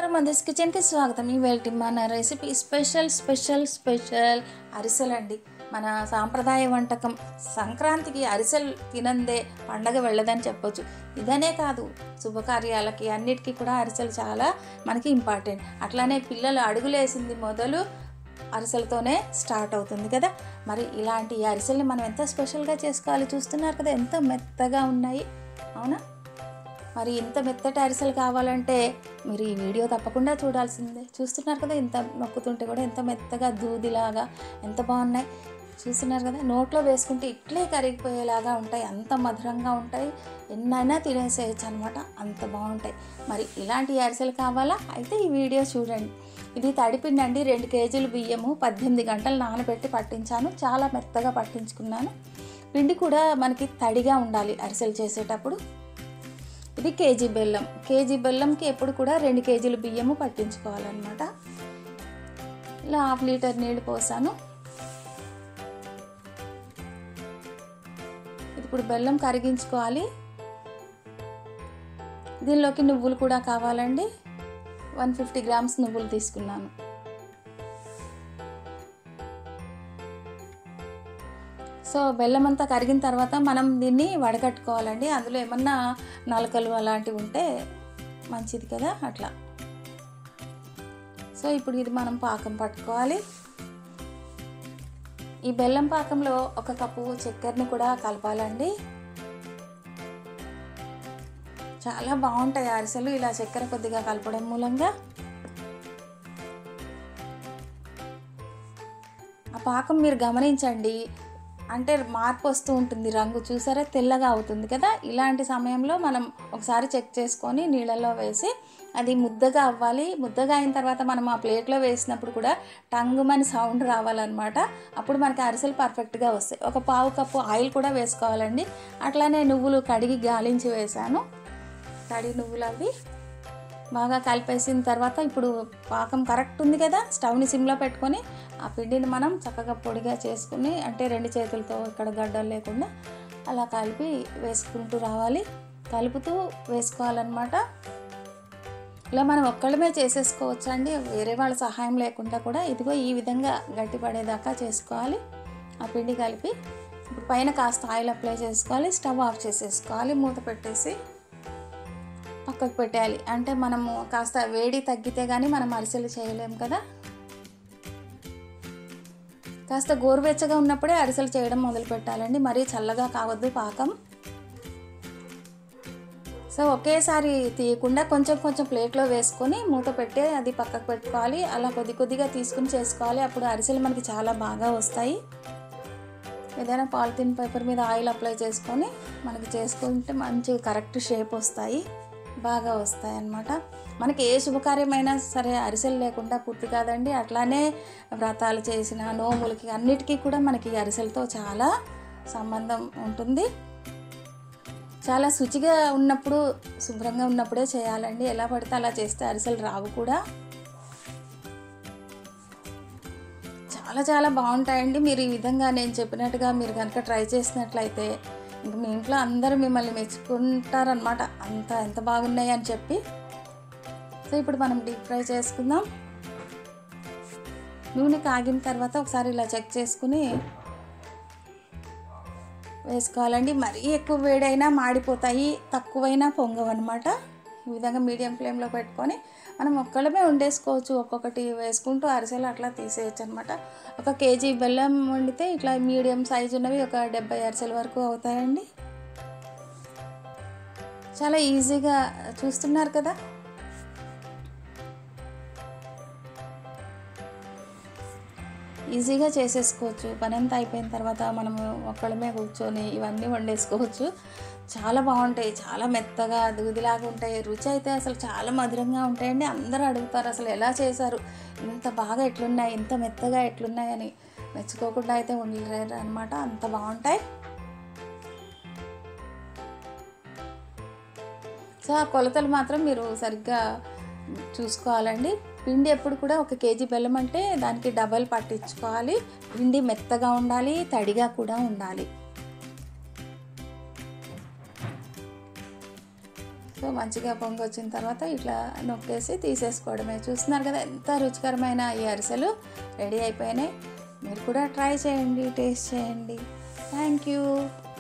నమస్కారం మందిస్ కిచెన్కి స్వాగతం ఇవాళ మన రెసిపీ స్పెషల్ స్పెషల్ స్పెషల్ అరిసెలు అండి మన సాంప్రదాయ వంటకం సంక్రాంతికి అరిసెలు తినందే పండగ వెళ్ళదని చెప్పొచ్చు ఇదనే కాదు శుభకార్యాలకి అన్నిటికీ కూడా అరిసెలు చాలా మనకి ఇంపార్టెంట్ అట్లానే పిల్లలు అడుగులేసింది మొదలు అరిసెలతోనే స్టార్ట్ అవుతుంది కదా మరి ఇలాంటి ఈ అరిసెల్ని మనం ఎంత స్పెషల్గా చేసుకోవాలి చూస్తున్నారు కదా ఎంత మెత్తగా ఉన్నాయి అవునా మరి ఇంత మెత్తటి అరిసెలు కావాలంటే మీరు ఈ వీడియో తప్పకుండా చూడాల్సిందే చూస్తున్నారు కదా ఇంత నొక్కుతుంటే కూడా ఎంత మెత్తగా దూదిలాగా ఎంత బాగున్నాయి చూస్తున్నారు కదా నోట్లో వేసుకుంటే ఇట్లే కరిగిపోయేలాగా ఉంటాయి అంత మధురంగా ఉంటాయి ఎన్నైనా తినేసేయచ్చు అనమాట అంత బాగుంటాయి మరి ఇలాంటి అరిసెలు కావాలా అయితే ఈ వీడియో చూడండి ఇది తడిపిండి అండి రెండు కేజీలు బియ్యము పద్దెనిమిది గంటలు నానబెట్టి పట్టించాను చాలా మెత్తగా పట్టించుకున్నాను పిండి కూడా మనకి తడిగా ఉండాలి అరిసెలు చేసేటప్పుడు ఇది కేజీ బెల్లం కేజీ బెల్లంకి ఎప్పుడు కూడా రెండు కేజీలు బియ్యము పట్టించుకోవాలన్నమాట ఇలా హాఫ్ లీటర్ నీళ్ళు పోసాను ఇప్పుడు బెల్లం కరిగించుకోవాలి దీనిలోకి నువ్వులు కూడా కావాలండి వన్ ఫిఫ్టీ గ్రామ్స్ నువ్వులు తీసుకున్నాను సో బెల్లం అంతా కరిగిన తర్వాత మనం దీన్ని వడకట్టుకోవాలండి అందులో ఏమన్నా నలకలు అలాంటివి ఉంటే మంచిది కదా అట్లా సో ఇప్పుడు ఇది మనం పాకం పట్టుకోవాలి ఈ బెల్లం పాకంలో ఒక కప్పు చక్కెరని కూడా కలపాలండి చాలా బాగుంటాయి అరిసెలు ఇలా చక్కెర కొద్దిగా కలపడం మూలంగా ఆ పాకం మీరు గమనించండి అంటే మార్పు వస్తూ ఉంటుంది రంగు చూసారా తెల్లగా అవుతుంది కదా ఇలాంటి సమయంలో మనం ఒకసారి చెక్ చేసుకొని నీళ్ళల్లో వేసి అది ముద్దగా అవ్వాలి ముద్దగా అయిన తర్వాత మనం ఆ ప్లేట్లో వేసినప్పుడు కూడా టంగుమని సౌండ్ రావాలన్నమాట అప్పుడు మనకి అరిసెలు పర్ఫెక్ట్గా వస్తాయి ఒక పావు కప్పు ఆయిల్ కూడా వేసుకోవాలండి అట్లానే నువ్వులు కడిగి గాలించి వేసాను తడి నువ్వులు అవి బాగా కలిపేసిన తర్వాత ఇప్పుడు పాకం కరెక్ట్ ఉంది కదా స్టవ్ని సిమ్లో పెట్టుకొని ఆ పిండిని మనం చక్కగా పొడిగా చేసుకుని అంటే రెండు చేతులతో ఇక్కడ గడ్డలు లేకుండా అలా కలిపి వేసుకుంటూ రావాలి కలుపుతూ వేసుకోవాలన్నమాట ఇలా మనం ఒక్కళ్ళమే చేసేసుకోవచ్చు అండి వేరే వాళ్ళ సహాయం లేకుండా కూడా ఇదిగో ఈ విధంగా గట్టి పడేదాకా చేసుకోవాలి ఆ పిండి కలిపి ఇప్పుడు పైన కాస్త ఆయిల్ అప్లై చేసుకోవాలి స్టవ్ ఆఫ్ చేసేసుకోవాలి మూత పెట్టేసి పక్కకు పెట్టేయాలి అంటే మనము కాస్త వేడి తగ్గితే కానీ మనం అరిసెలు చేయలేం కదా కాస్త గోరువెచ్చగా ఉన్నప్పుడే అరిసెలు చేయడం మొదలు పెట్టాలండి మరీ చల్లగా కావద్దు పాకం సో ఒకేసారి తీయకుండా కొంచెం కొంచెం ప్లేట్లో వేసుకొని మూత పెట్టి అది పక్కకు పెట్టుకోవాలి అలా కొద్ది కొద్దిగా తీసుకుని చేసుకోవాలి అప్పుడు అరిసెలు మనకి చాలా బాగా వస్తాయి ఏదైనా పాలిథిన్ పేపర్ మీద ఆయిల్ అప్లై చేసుకొని మనకి చేసుకుంటే మంచి కరెక్ట్ షేప్ వస్తాయి బాగా వస్తాయి అన్నమాట మనకి ఏ శుభకార్యమైనా సరే అరిసెలు లేకుండా పూర్తి కాదండి అట్లానే వ్రతాలు చేసిన నోములకి అన్నిటికీ కూడా మనకి అరిసెలతో చాలా సంబంధం ఉంటుంది చాలా శుచిగా ఉన్నప్పుడు శుభ్రంగా ఉన్నప్పుడే చేయాలండి ఎలా పడితే అలా చేస్తే అరిసెలు రావు కూడా చాలా చాలా బాగుంటాయండి మీరు ఈ విధంగా నేను చెప్పినట్టుగా మీరు కనుక ట్రై చేసినట్లయితే ఇంక మీ ఇంట్లో అందరూ మిమ్మల్ని మెచ్చుకుంటారనమాట అంత ఎంత బాగున్నాయి అని చెప్పి సో ఇప్పుడు మనం డీప్ ఫ్రై చేసుకుందాం నూనె కాగిన తర్వాత ఒకసారి ఇలా చెక్ చేసుకుని వేసుకోవాలండి మరీ ఎక్కువ వేడైనా మాడిపోతాయి తక్కువైనా పొంగవన్నమాట ఈ విధంగా మీడియం ఫ్లేమ్లో పెట్టుకొని మనం ఒక్కళ్ళమే వండేసుకోవచ్చు ఒక్కొక్కటి వేసుకుంటూ అరిసెలు అట్లా తీసేయచ్చు అనమాట ఒక కేజీ బెల్లం వండితే ఇట్లా మీడియం సైజు ఉన్నవి ఒక డెబ్బై అరిసెల వరకు అవుతాయండి చాలా ఈజీగా చూస్తున్నారు కదా ఈజీగా చేసేసుకోవచ్చు పని అంతా అయిపోయిన తర్వాత మనము ఒక్కడమే కూర్చొని ఇవన్నీ వండేసుకోవచ్చు చాలా బాగుంటాయి చాలా మెత్తగా దూదిలాగా ఉంటాయి రుచి అయితే అసలు చాలా మధురంగా ఉంటాయండి అందరూ అడుగుతారు అసలు ఎలా చేశారు ఇంత బాగా ఎట్లున్నాయి ఇంత మెత్తగా ఎట్లున్నాయి అని మెచ్చుకోకుండా అయితే ఉండలేరు అనమాట అంత బాగుంటాయి సో ఆ కొలతలు మాత్రం మీరు సరిగ్గా చూసుకోవాలండి పిండి ఎప్పుడు కూడా ఒక కేజీ బెల్లం అంటే దానికి డబల్ పట్టించుకోవాలి పిండి మెత్తగా ఉండాలి తడిగా కూడా ఉండాలి సో మంచిగా పొంగి వచ్చిన తర్వాత ఇట్లా నొక్కేసి తీసేసుకోవడమే చూస్తున్నారు కదా ఎంత రుచికరమైన ఈ అరిసెలు రెడీ అయిపోయినాయి మీరు కూడా ట్రై చేయండి టేస్ట్ చేయండి థ్యాంక్ యూ